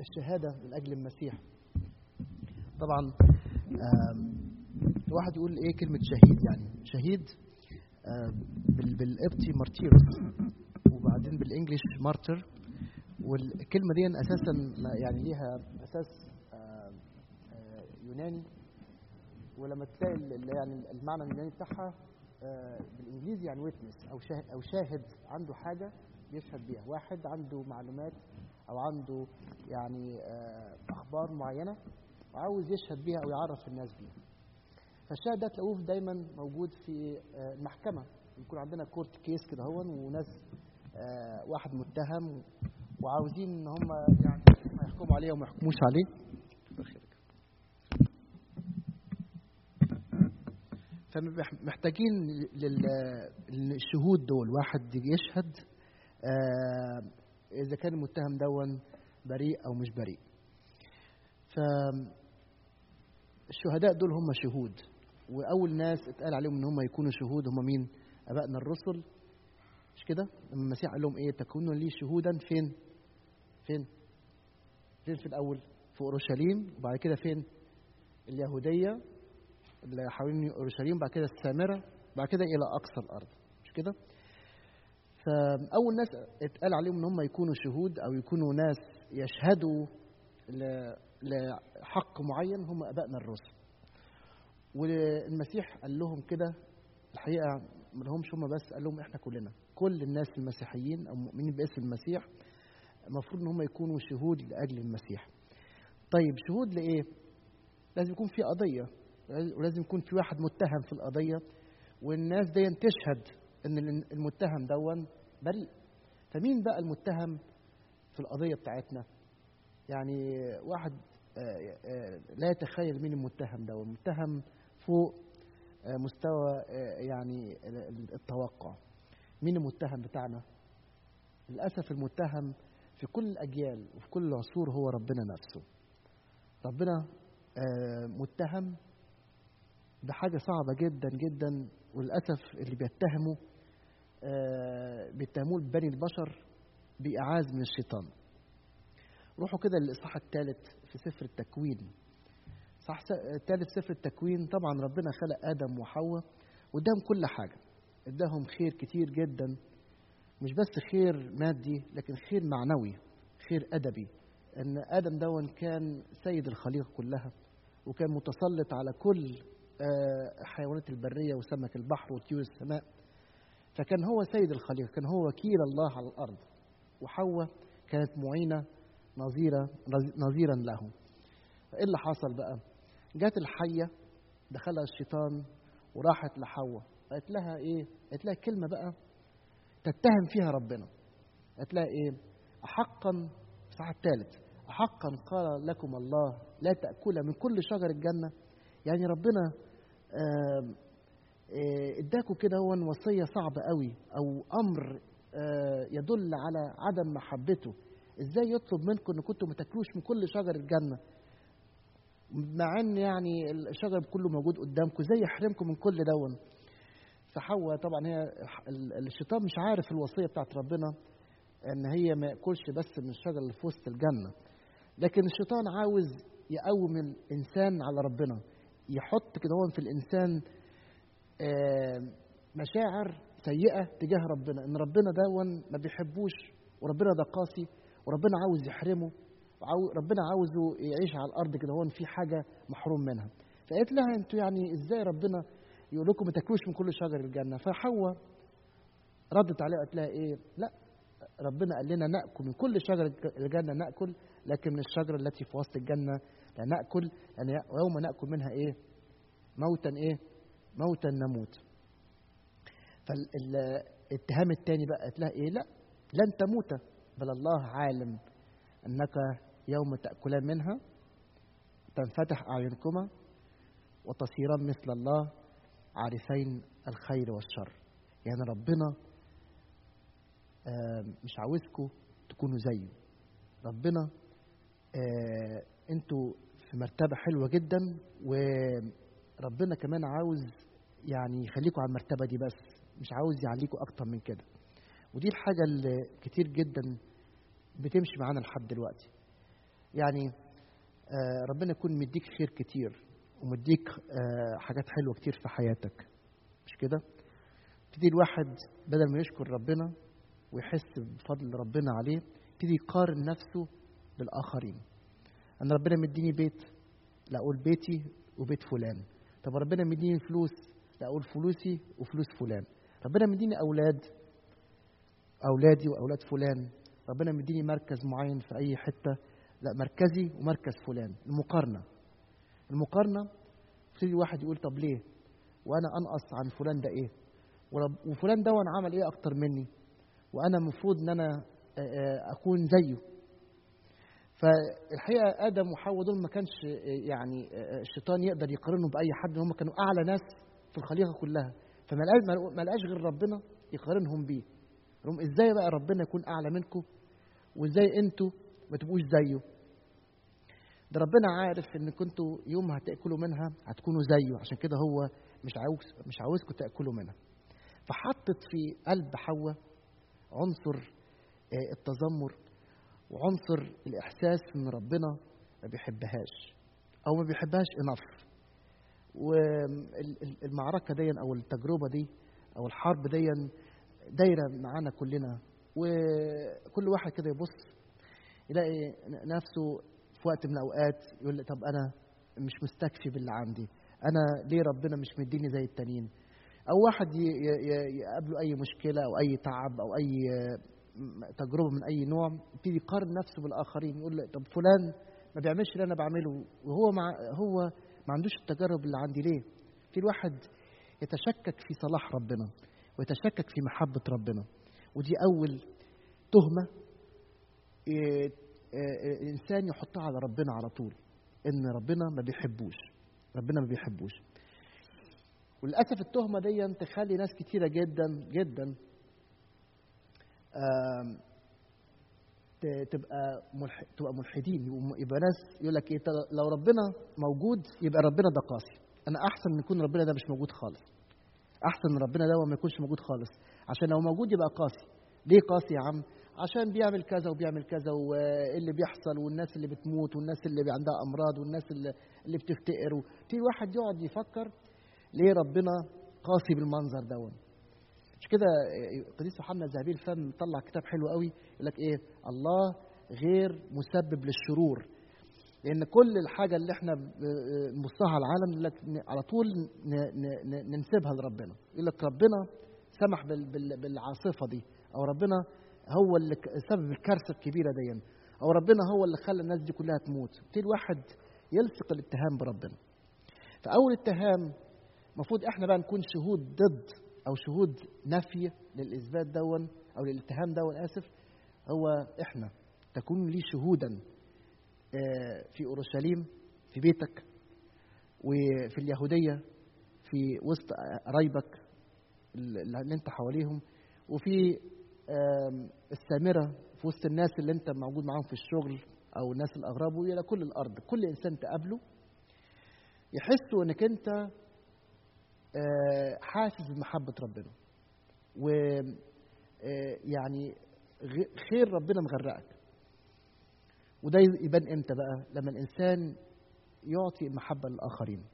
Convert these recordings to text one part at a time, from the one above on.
الشهادة من أجل المسيح طبعا واحد يقول إيه كلمة شهيد يعني شهيد بالقبطي مارتيروس وبعدين بالإنجليش مارتر والكلمة دي أساسا يعني ليها أساس يوناني ولما تلاقي يعني المعنى اليوناني بتاعها بالانجليزي يعني ويتنس او شاهد او شاهد عنده حاجه يشهد بيها واحد عنده معلومات او عنده يعني اخبار معينه وعاوز يشهد بيها او يعرف الناس بيها فالشاهد ده تلاقوه دايما موجود في المحكمه يكون عندنا كورت كيس كده هون وناس واحد متهم وعاوزين ان هم يعني يحكموا عليه وما يحكموش عليه فمحتاجين للشهود دول واحد يشهد اذا كان المتهم دون بريء او مش بريء فالشهداء دول هم شهود واول ناس اتقال عليهم ان هم يكونوا شهود هم مين ابائنا الرسل مش كده لما المسيح قال لهم ايه تكونوا لي شهودا فين فين فين في الاول في اورشليم وبعد كده فين اليهوديه اللي حوالين اورشليم بعد كده السامره بعد كده الى اقصى الارض مش كده فاول ناس اتقال عليهم ان هم يكونوا شهود او يكونوا ناس يشهدوا لحق معين هم ابائنا الرسل والمسيح قال لهم كده الحقيقه ما لهمش هم بس قال لهم احنا كلنا كل الناس المسيحيين او مؤمنين باسم المسيح المفروض ان هم يكونوا شهود لاجل المسيح طيب شهود لايه لازم يكون في قضيه ولازم يكون في واحد متهم في القضية والناس دي تشهد ان المتهم دون بريء فمين بقى المتهم في القضية بتاعتنا يعني واحد لا يتخيل مين المتهم ده المتهم فوق مستوى يعني التوقع مين المتهم بتاعنا للأسف المتهم في كل الأجيال وفي كل العصور هو ربنا نفسه ربنا متهم بحاجة صعبة جدا جدا وللأسف اللي بيتهموا بيتهموه بني البشر بإعاز من الشيطان روحوا كده للإصحاح الثالث في سفر التكوين صح الثالث سفر التكوين طبعا ربنا خلق آدم وحواء واداهم كل حاجة اداهم خير كتير جدا مش بس خير مادي لكن خير معنوي خير أدبي أن آدم دون كان سيد الخليقة كلها وكان متسلط على كل حيوانات البرية وسمك البحر وطيور السماء فكان هو سيد الخليقة كان هو وكيل الله على الأرض وحواء كانت معينة نظيرة نظيرا له ايه اللي حصل بقى جت الحية دخلها الشيطان وراحت لحواء قالت لها ايه قالت لها كلمة بقى تتهم فيها ربنا قالت لها ايه أحقا في الصح الثالث أحقا قال لكم الله لا تأكل من كل شجر الجنة يعني ربنا اداكوا كده هو وصية صعبة قوي أو أمر يدل على عدم محبته ازاي يطلب منكم ان كنتوا ما تاكلوش من كل شجر الجنه مع ان يعني الشجر كله موجود قدامكم ازاي يحرمكم من كل دون فحواء طبعا هي الشيطان مش عارف الوصيه بتاعت ربنا ان هي ما ياكلش بس من الشجر اللي في وسط الجنه لكن الشيطان عاوز يقوم الانسان على ربنا يحط كده هو في الانسان مشاعر سيئه تجاه ربنا ان ربنا دون ما بيحبوش وربنا ده قاسي وربنا عاوز يحرمه ربنا عاوزه يعيش على الارض كده هون في حاجه محروم منها فقالت لها انتوا يعني ازاي ربنا يقول لكم ما تاكلوش من كل شجر الجنه فحواء ردت عليها قالت لها ايه لا ربنا قال لنا ناكل من كل شجر الجنه ناكل لكن من الشجره التي في وسط الجنه لا ناكل لان يعني يوم ناكل منها ايه موتا ايه موتا نموت فالاتهام الثاني بقى قالت لها ايه لا لن تموت بل الله عالم انك يوم تاكلان منها تنفتح اعينكما وتصيران مثل الله عارفين الخير والشر يعني ربنا مش عاوزكم تكونوا زيه ربنا انتوا في مرتبه حلوه جدا وربنا كمان عاوز يعني يخليكم على المرتبه دي بس مش عاوز يعليكم اكتر من كده ودي الحاجة اللي كتير جدا بتمشي معانا لحد دلوقتي يعني آه، ربنا يكون مديك خير كتير ومديك آه، حاجات حلوه كتير في حياتك مش كده يبتدي الواحد بدل ما يشكر ربنا ويحس بفضل ربنا عليه يبتدي يقارن نفسه بالاخرين انا ربنا مديني بيت لا اقول بيتي وبيت فلان طب ربنا مديني فلوس لا اقول فلوسي وفلوس فلان ربنا مديني اولاد اولادي واولاد فلان ربنا مديني مركز معين في اي حته لا مركزي ومركز فلان المقارنه المقارنه يبتدي واحد يقول طب ليه وانا انقص عن فلان ده ايه ورب- وفلان ده وانا عمل ايه اكتر مني وانا المفروض ان انا آه، آه، اكون زيه فالحقيقه ادم وحواء دول ما كانش آه، يعني آه، الشيطان يقدر يقارنهم باي حد هم كانوا اعلى ناس في الخليقه كلها فما لقاش- ما لقاش غير ربنا يقارنهم بيه هم ازاي بقى ربنا يكون اعلى منكم وازاي انتوا ما تبقوش زيه ده ربنا عارف ان كنتوا يوم هتاكلوا منها هتكونوا زيه عشان كده هو مش عاوز مش عاوزكم تاكلوا منها فحطت في قلب حواء عنصر آه، التذمر وعنصر الاحساس ان ربنا ما بيحبهاش او ما بيحبهاش انف والمعركه دي او التجربه دي او الحرب دي دايره معانا كلنا وكل واحد كده يبص يلاقي نفسه في وقت من الاوقات يقول لي طب انا مش مستكفي باللي عندي انا ليه ربنا مش مديني زي التانيين او واحد ي- ي- ي- يقابله اي مشكله او اي تعب او اي م- تجربه من اي نوع يبتدي يقارن نفسه بالاخرين يقول لي طب فلان ما بيعملش اللي انا بعمله وهو مع هو ما عندوش التجارب اللي عندي ليه في الواحد يتشكك في صلاح ربنا ويتشكك في محبه ربنا ودي اول تهمه إيه، إيه، الانسان يحطها على ربنا على طول ان ربنا ما بيحبوش ربنا ما بيحبوش وللاسف التهمه دي تخلي ناس كتيره جدا جدا آم، ت- تبقى ملح... تبقى ملحدين يبقوا- يبقى ناس يقول لك ايه طب لو ربنا موجود يبقى ربنا ده قاسي انا احسن ان يكون ربنا ده مش موجود خالص احسن ان ربنا ده ما يكونش موجود خالص عشان لو موجود يبقى قاسي ليه قاسي يا عم عشان بيعمل كذا وبيعمل كذا واللي بيحصل والناس اللي بتموت والناس اللي عندها امراض والناس اللي, اللي بتفتقر في واحد يقعد يفكر ليه ربنا قاسي بالمنظر دون مش كده قديس يوحنا الذهبي الفم طلع كتاب حلو قوي يقول لك ايه الله غير مسبب للشرور لان كل الحاجه اللي احنا نبصها على العالم يقول لك ن- على طول ن- ن- ن- ننسبها لربنا يقول لك ربنا سمح بال- بال- بالعاصفه دي او ربنا هو اللي ك- سبب الكارثه الكبيره دي او ربنا هو اللي خلى الناس دي كلها تموت يبتدي الواحد يلصق الاتهام بربنا فاول اتهام المفروض احنا بقى نكون شهود ضد او شهود نفي للاثبات دون او للاتهام دون اسف هو احنا تكون لي شهودا آه، في اورشليم في بيتك وفي اليهوديه في وسط قرايبك اللي انت حواليهم وفي آم، السامره في وسط الناس اللي انت موجود معاهم في الشغل او الناس الاغراب والى كل الارض كل انسان تقابله يحسوا انك انت آه، حاسس بمحبه ربنا و آه، يعني غ- خير ربنا مغرقك وده يبان امتى بقى لما الانسان يعطي المحبه للاخرين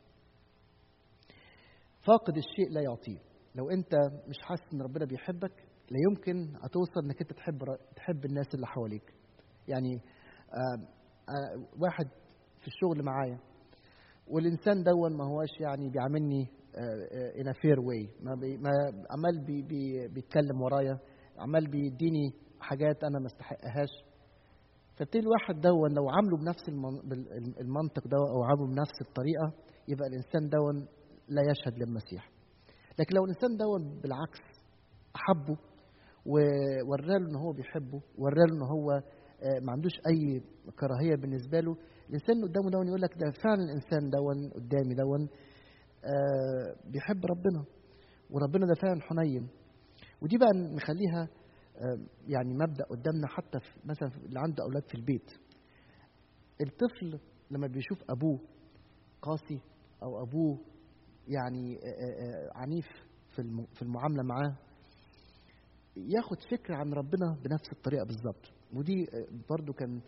فاقد الشيء لا يعطيه لو انت مش حاسس ان ربنا بيحبك لا يمكن هتوصل انك انت تحب تحب الناس اللي حواليك يعني آه، آه، واحد في الشغل معايا والانسان دون ما هواش يعني بيعاملني ان ا فير واي ما, بي ما عمال بي بي بيتكلم ورايا عمال بيديني حاجات انا ما استحقهاش فبتدي الواحد دون لو عامله بنفس المن- بال- المنطق ده او عامله بنفس الطريقه يبقى الانسان دون لا يشهد للمسيح لكن لو الانسان دون بالعكس احبه ووراله ان هو بيحبه وراله ان هو آه، ما عندوش اي كراهيه بالنسبه له الانسان اللي قدامه دون يقول لك ده فعلا الانسان دون قدامي دون آه، بيحب ربنا وربنا ده فعلا حنين ودي بقى نخليها آه، يعني مبدا قدامنا حتى في مثلا في اللي عنده اولاد في البيت الطفل لما بيشوف ابوه قاسي او ابوه يعني آه، آه، آه، عنيف في الم- في المعامله معاه ياخد فكره عن ربنا بنفس الطريقه بالظبط ودي آه، برضو كان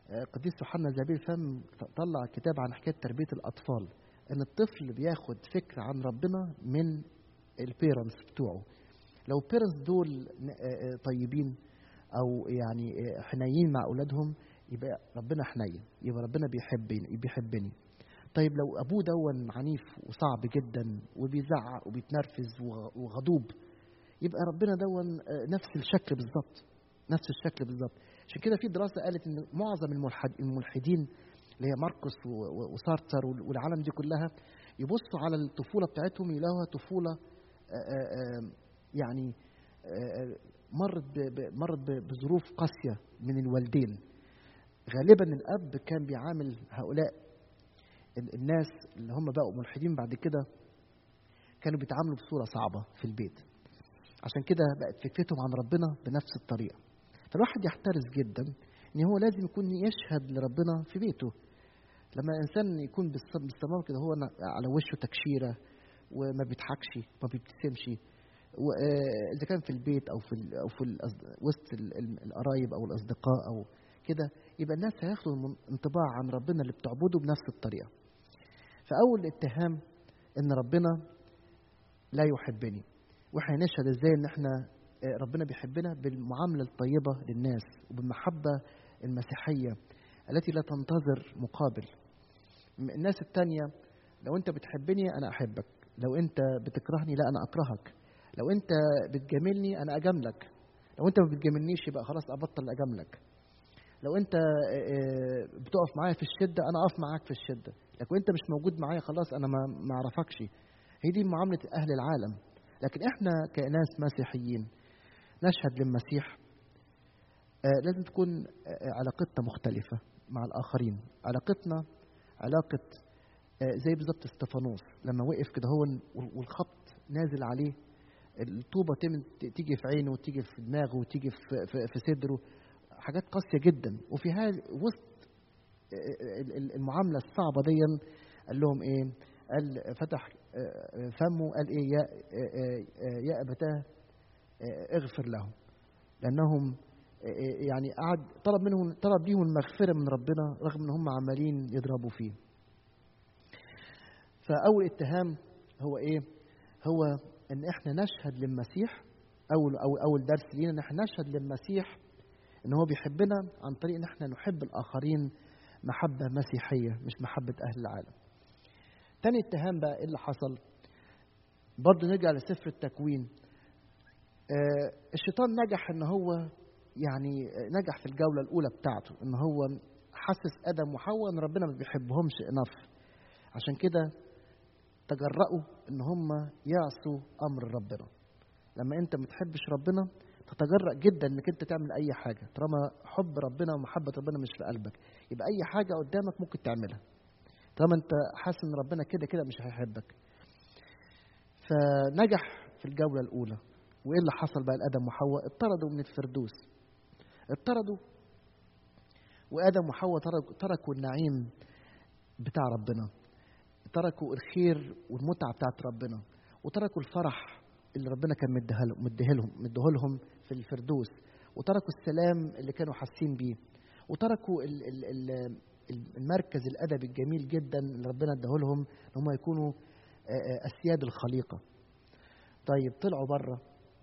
آه، قديس يوحنا زبير فم طلع كتاب عن حكايه تربيه الاطفال ان الطفل بياخد فكره عن ربنا من البيرنتس بتوعه لو البيرنتس دول ن- آه، آه، طيبين او يعني آه، حنينين مع اولادهم يبقى ربنا حنين يبقى ربنا بيحبني بيحبني طيب لو ابوه دون عنيف وصعب جدا وبيزعق وبيتنرفز وغ- وغضوب يبقى ربنا دون آه، نفس الشكل بالظبط نفس الشكل بالظبط عشان كده في دراسه قالت ان معظم الملحد الملحدين اللي هي ماركوس و- و- وسارتر وال- والعالم دي كلها يبصوا على الطفوله بتاعتهم يلاقوها طفوله آه، آه، آه، يعني آه، آه، مرت ب- ب- مرت ب- بظروف قاسيه من الوالدين غالبا الاب كان بيعامل هؤلاء ال- الناس اللي هم بقوا ملحدين بعد كده كانوا بيتعاملوا بصوره صعبه في البيت عشان كده بقت فكرتهم عن ربنا بنفس الطريقه فالواحد يحترس جدا ان هو لازم يكون يشهد لربنا في بيته لما الانسان يكون بالص- باستمرار كده هو على وشه تكشيره وما بيضحكش ما بيبتسمش واذا كان في البيت او في ال- او في الأصد- وسط ال- ال- القرايب او الاصدقاء او كده يبقى الناس هياخدوا المن- انطباع عن ربنا اللي بتعبده بنفس الطريقه فاول اتهام ان ربنا لا يحبني واحنا نشهد ازاي ان احنا آه، ربنا بيحبنا بالمعامله الطيبه للناس وبالمحبه المسيحيه التي لا تنتظر مقابل م- الناس التانية لو انت بتحبني انا احبك لو انت بتكرهني لا انا اكرهك لو انت بتجاملني انا اجاملك لو انت ما بتجاملنيش يبقى خلاص ابطل اجاملك لو انت آه، آه، بتقف معايا في الشده انا اقف معاك في الشده لكن انت مش موجود معايا خلاص انا ما ما اعرفكش هي دي معامله اهل العالم لكن احنا كناس مسيحيين نشهد للمسيح آه، لازم تكون آه، علاقتنا مختلفه مع الاخرين علاقتنا علاقه آه، زي بالظبط استفانوس لما وقف كده هو والخبط نازل عليه الطوبه تم- تيجي في عينه وتيجي في دماغه وتيجي في, في, في صدره حاجات قاسيه جدا وفي هذا وسط ال- ال- المعامله الصعبه دي قال لهم ايه؟ قال فتح آه، فمه قال ايه يا آه، آه، يا ابتاه آه، اغفر لهم لانهم آه، يعني قعد طلب منهم طلب ليهم المغفره من ربنا رغم ان هم عمالين يضربوا فيه. فاول اتهام هو ايه؟ هو ان احنا نشهد للمسيح اول او اول درس لينا ان احنا نشهد للمسيح ان هو بيحبنا عن طريق ان احنا نحب الاخرين محبه مسيحيه مش محبه اهل العالم. تاني اتهام بقى ايه اللي حصل؟ برضه نرجع لسفر التكوين. آه الشيطان نجح ان هو يعني آه، نجح في الجوله الاولى بتاعته ان هو حسس ادم وحواء ان ربنا ما بيحبهمش انف عشان كده تجرأوا ان هم يعصوا امر ربنا لما انت ما تحبش ربنا تتجرأ جدا انك انت تعمل اي حاجه طالما حب ربنا ومحبه ربنا مش في قلبك يبقى اي حاجه قدامك ممكن تعملها طالما انت حاسس ان ربنا كده كده مش هيحبك فنجح في الجوله الاولى وايه اللي حصل بقى لادم وحواء اطردوا من الفردوس اطردوا وادم وحواء ترك- تركوا النعيم بتاع ربنا تركوا الخير والمتعه بتاعت ربنا وتركوا الفرح اللي ربنا كان مديها لهم مديه لهم مديه لهم في الفردوس وتركوا السلام اللي كانوا حاسين بيه وتركوا ال ال ال المركز الادبي الجميل جدا اللي ربنا اداه لهم ان هم يكونوا آه، آه، اسياد الخليقه طيب طلعوا بره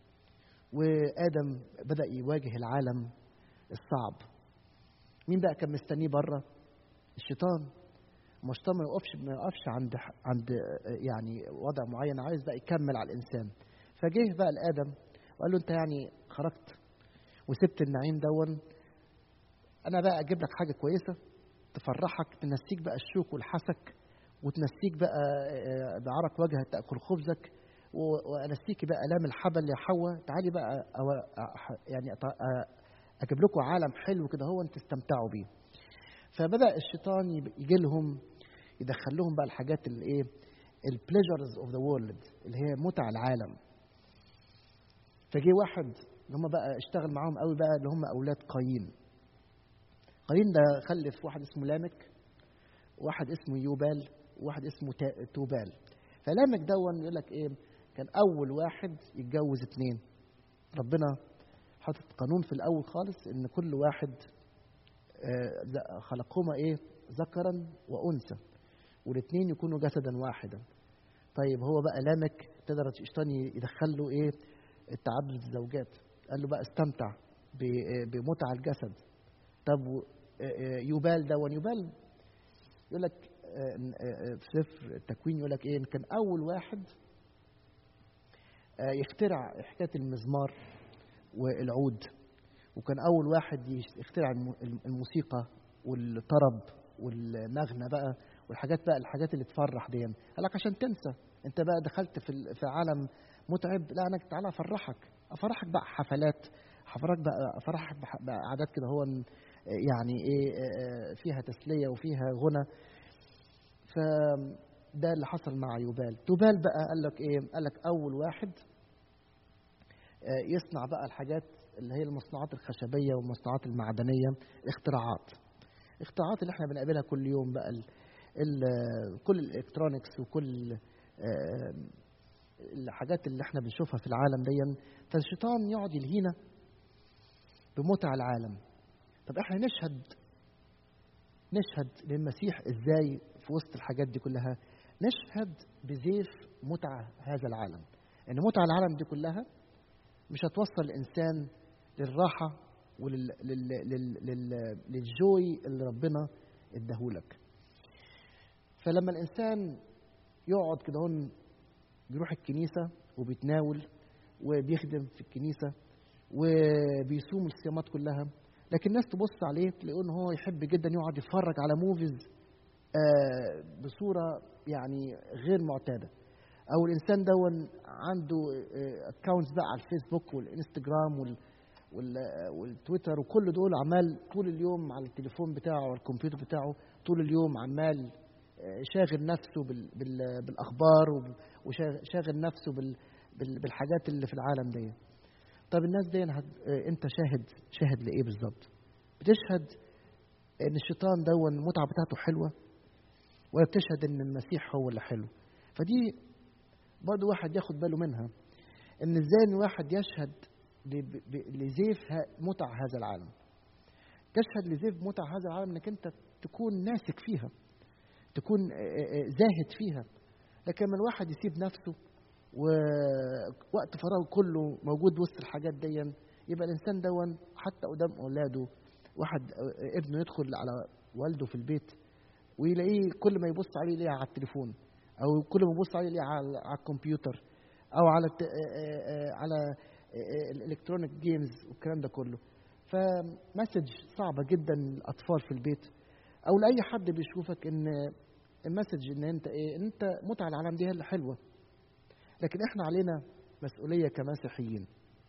وادم بدا يواجه العالم الصعب مين بقى كان مستنيه بره الشيطان ما الشيطان ما يقفش ما يقفش عند عند يعني وضع معين عايز بقى يكمل على الانسان فجه بقى لادم وقال له انت يعني خرجت وسبت النعيم دون انا بقى اجيب لك حاجه كويسه تفرحك تنسيك بقى الشوك والحسك وتنسيك بقى آه، بعرق وجهك تاكل خبزك و- وانسيكي بقى الام الحبل يا حواء تعالي بقى أو- أح- يعني أط- أ- اجيب لكم عالم حلو كده هو انت تستمتعوا بيه فبدا الشيطان يب- يجي لهم يدخل لهم بقى الحاجات اللي ايه البليجرز اوف ذا وورلد اللي هي متع العالم فجه واحد اللي هم بقى اشتغل معاهم قوي بقى اللي هم اولاد قايين قايين ده خلف واحد اسمه لامك واحد اسمه يوبال وواحد اسمه تا- توبال فلامك دون يقول لك ايه كان اول واحد يتجوز اتنين ربنا حاطط قانون في الاول خالص ان كل واحد آه، ز- خلقهما ايه ذكرا وانثى والاثنين يكونوا جسدا واحدا طيب هو بقى لامك تقدر الشيطان يدخل له ايه التعدد الزوجات قال له بقى استمتع ب- بمتع الجسد طب و- آه، آه، يبال ده يبال يقول لك آه، آه، في سفر التكوين يقول لك ايه إن كان اول واحد آه، يخترع حكايه المزمار والعود وكان اول واحد يش- يخترع الم- الم- الموسيقى والطرب والنغمه بقى والحاجات بقى الحاجات اللي تفرح دي قال لك عشان تنسى انت بقى دخلت في ال- في عالم متعب لا انا تعالى افرحك افرحك بقى حفلات افرحك بقى افرحك بح- بقعدات كده هو يعني ايه آه، آه، فيها تسليه وفيها غنى فده اللي حصل مع يوبال توبال بقى قال لك ايه قال لك اول واحد آه، يصنع بقى الحاجات اللي هي المصنوعات الخشبيه والمصنوعات المعدنيه اختراعات اختراعات اللي احنا بنقابلها كل يوم بقى ال ال كل الالكترونكس وكل آه، الحاجات اللي احنا بنشوفها في العالم دي فالشيطان يقعد يلهينا بمتع العالم طب احنا نشهد نشهد للمسيح ازاي في وسط الحاجات دي كلها نشهد بزيف متع هذا العالم ان متع العالم دي كلها مش هتوصل الانسان للراحه ولل لل... لل... لل... للجوي اللي ربنا اداهولك فلما الانسان يقعد كده هون بيروح الكنيسه وبيتناول وبيخدم في الكنيسه وبيصوم الصيامات كلها لكن الناس تبص عليه تلاقيه ان هو يحب جدا يقعد يتفرج على موفيز آه، بصوره يعني غير معتاده او الانسان دون عنده اكونتس بقى على الفيسبوك والانستجرام وال وال- والتويتر وكل دول عمال طول اليوم على التليفون بتاعه على الكمبيوتر بتاعه طول اليوم عمال آه، شاغل نفسه بال بال بالاخبار وب- وشاغل نفسه بال بال بالحاجات اللي في العالم دي طب الناس دي هت- آه، انت شاهد شاهد لايه بالظبط بتشهد ان الشيطان دون المتعه بتاعته حلوه ولا بتشهد ان المسيح هو اللي حلو فدي برضه واحد ياخد باله منها ان ازاي ان واحد يشهد ل- ب- لزيف ه- متع هذا العالم تشهد لزيف متع هذا العالم انك انت تكون ناسك فيها تكون آه، آه، آه، زاهد فيها لكن لما الواحد يسيب نفسه ووقت فراغه كله موجود وسط الحاجات دي يبقى الانسان دون حتى قدام اولاده واحد آه، ابنه يدخل على والده في البيت ويلاقيه كل ما يبص عليه يلاقيه على التليفون او كل ما يبص عليه يلاقيه على, على الكمبيوتر او على الت... آه، آه، على الالكترونيك جيمز والكلام ده كله فمسج صعبه جدا للاطفال في البيت او لاي حد بيشوفك ان المسج ان انت ايه ان انت متعه العالم دي هي اللي حلوه لكن احنا علينا مسؤوليه كمسيحيين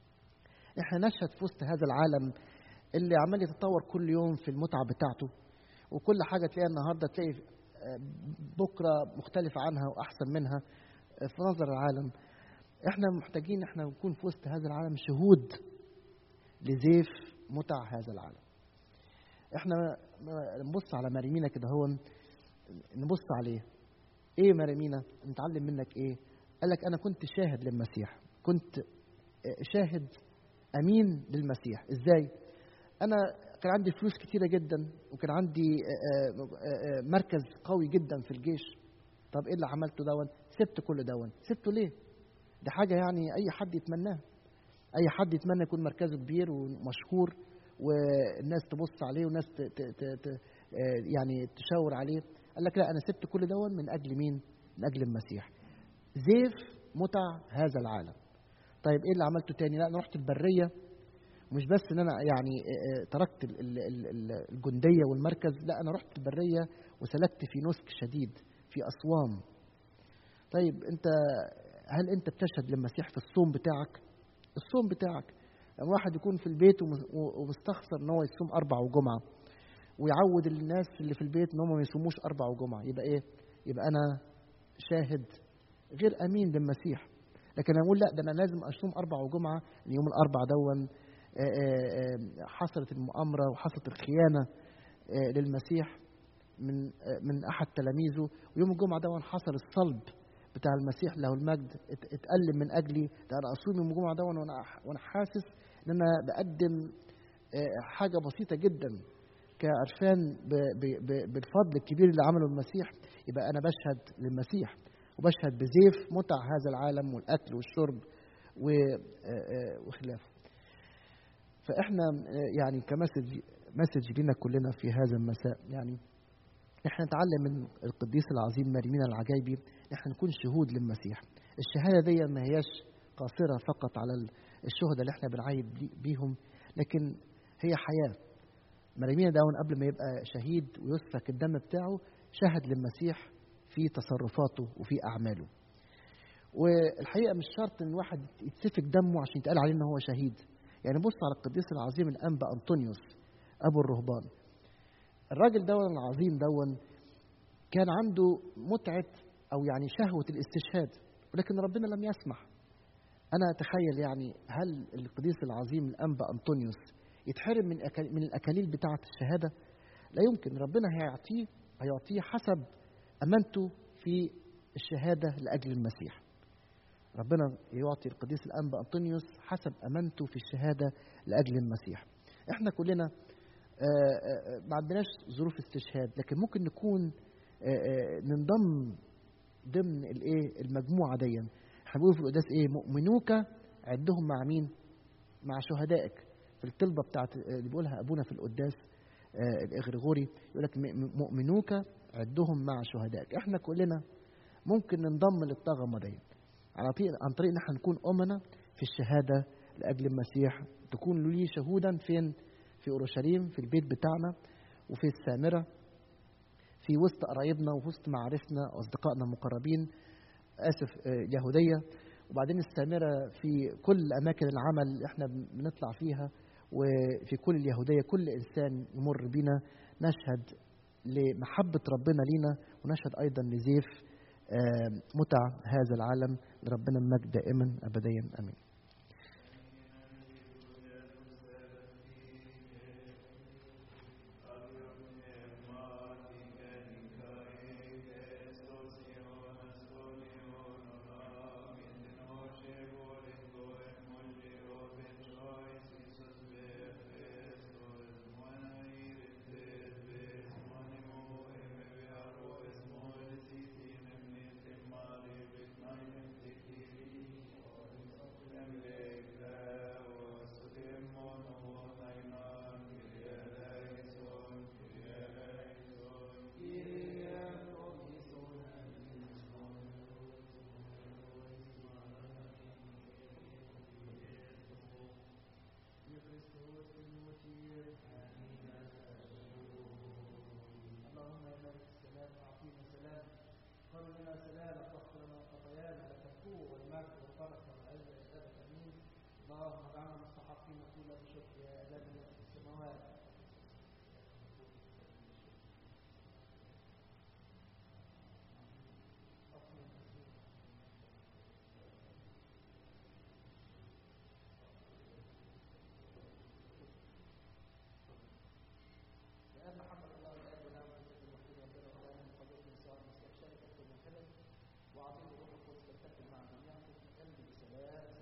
احنا نشهد في وسط هذا العالم اللي عمال يتطور كل يوم في المتعه بتاعته وكل حاجه تلاقيها النهارده تلاقي آه، بكره مختلفه عنها واحسن منها آه، في نظر العالم احنا محتاجين احنا نكون في وسط هذا العالم شهود لزيف متع هذا العالم احنا نبص على مريمينا كده هو نبص عليه ايه مريمينا نتعلم منك ايه قال لك انا كنت شاهد للمسيح كنت آه، شاهد امين للمسيح ازاي انا كان عندي فلوس كتيره جدا وكان عندي آه، آه، آه، مركز قوي جدا في الجيش طب ايه اللي عملته دون سبت كل دون سبته ليه دي حاجه يعني اي حد يتمناها اي حد يتمنى يكون مركزه كبير ومشهور والناس تبص عليه والناس ت ت ت ت آه، يعني تشاور عليه قال لك لا انا سبت كل دون من اجل مين من اجل المسيح زيف متع هذا العالم طيب ايه اللي عملته تاني لا انا رحت البريه ومش بس ان انا يعني آه، آه، تركت ال- ال- ال- ال- الجنديه والمركز لا انا رحت البريه وسلكت في نسك شديد في اصوام طيب انت هل انت بتشهد للمسيح في الصوم بتاعك الصوم بتاعك لما واحد يكون في البيت وم- و- ومستخسر ان هو يصوم اربع وجمعه ويعود الناس اللي في البيت ان هم ما يصوموش اربع وجمعه يبقى ايه يبقى انا شاهد غير امين للمسيح لكن اقول لا ده انا لازم اصوم اربع وجمعه اليوم الاربع دون آه، آه، آه، حصلت المؤامره وحصلت الخيانه آه، للمسيح من آه، من احد تلاميذه ويوم الجمعه دون حصل الصلب بتاع المسيح له المجد ات- اتألم من اجلي ده انا اصوم يوم الجمعه دون وانا وانا حاسس ان انا بقدم آه، حاجه بسيطه جدا كعرفان ب- ب- ب- بالفضل الكبير اللي عمله المسيح يبقى انا بشهد للمسيح وبشهد بزيف متع هذا العالم والاكل والشرب و- آه، آه، وخلافه فاحنا آه، يعني كمسج مسج لنا كلنا في هذا المساء يعني احنا نتعلم من القديس العظيم مريمين العجايبي احنا نكون شهود للمسيح الشهاده دي ما هياش قاصره فقط على ال- الشهداء اللي احنا بنعيد بي- بيهم لكن هي حياه مريمين داون قبل ما يبقى شهيد ويسفك الدم بتاعه شهد للمسيح في تصرفاته وفي اعماله والحقيقه مش شرط ان الواحد يتسفك دمه عشان يتقال عليه ان هو شهيد يعني بص على القديس العظيم الانبا انطونيوس ابو الرهبان الراجل دون العظيم دون كان عنده متعه او يعني شهوه الاستشهاد ولكن ربنا لم يسمح انا اتخيل يعني هل القديس العظيم الانبا انطونيوس يتحرم من أكل- من الاكاليل بتاعه الشهاده لا يمكن ربنا هيعطيه هيعطيه حسب امانته في الشهاده لاجل المسيح ربنا يعطي القديس الانبا انطونيوس حسب امانته في الشهاده لاجل المسيح احنا كلنا آه، آه، آه، ما عندناش ظروف استشهاد لكن ممكن نكون آه، آه، ننضم ضمن الايه المجموعه دي احنا بنقول في القداس ايه مؤمنوك عدهم مع مين مع شهدائك في الطلبه بتاعت اللي بيقولها ابونا في القداس آه، الاغريغوري يقول لك م- مؤمنوك عدهم مع شهدائك احنا كلنا ممكن ننضم للطغمه دي على طريق عن طريق ان احنا نكون امنا في الشهاده لاجل المسيح تكون لي شهودا فين في اورشليم في البيت بتاعنا وفي السامره في وسط قرايبنا وفي وسط معارفنا واصدقائنا المقربين اسف آه، اليهوديه وبعدين السامره في كل اماكن العمل اللي احنا بنطلع فيها وفي كل اليهوديه كل انسان يمر بينا نشهد لمحبه ربنا لينا ونشهد ايضا لزيف آه، متع هذا العالم لربنا المجد دائما ابديا امين اللهم يا ملك السلام اعطينا سلام قال لنا سلام اغفر لنا خطايانا لك القوه والمجد والبركه والعزه والابد امين اللهم اجعلنا مستحقين كل بشكر يا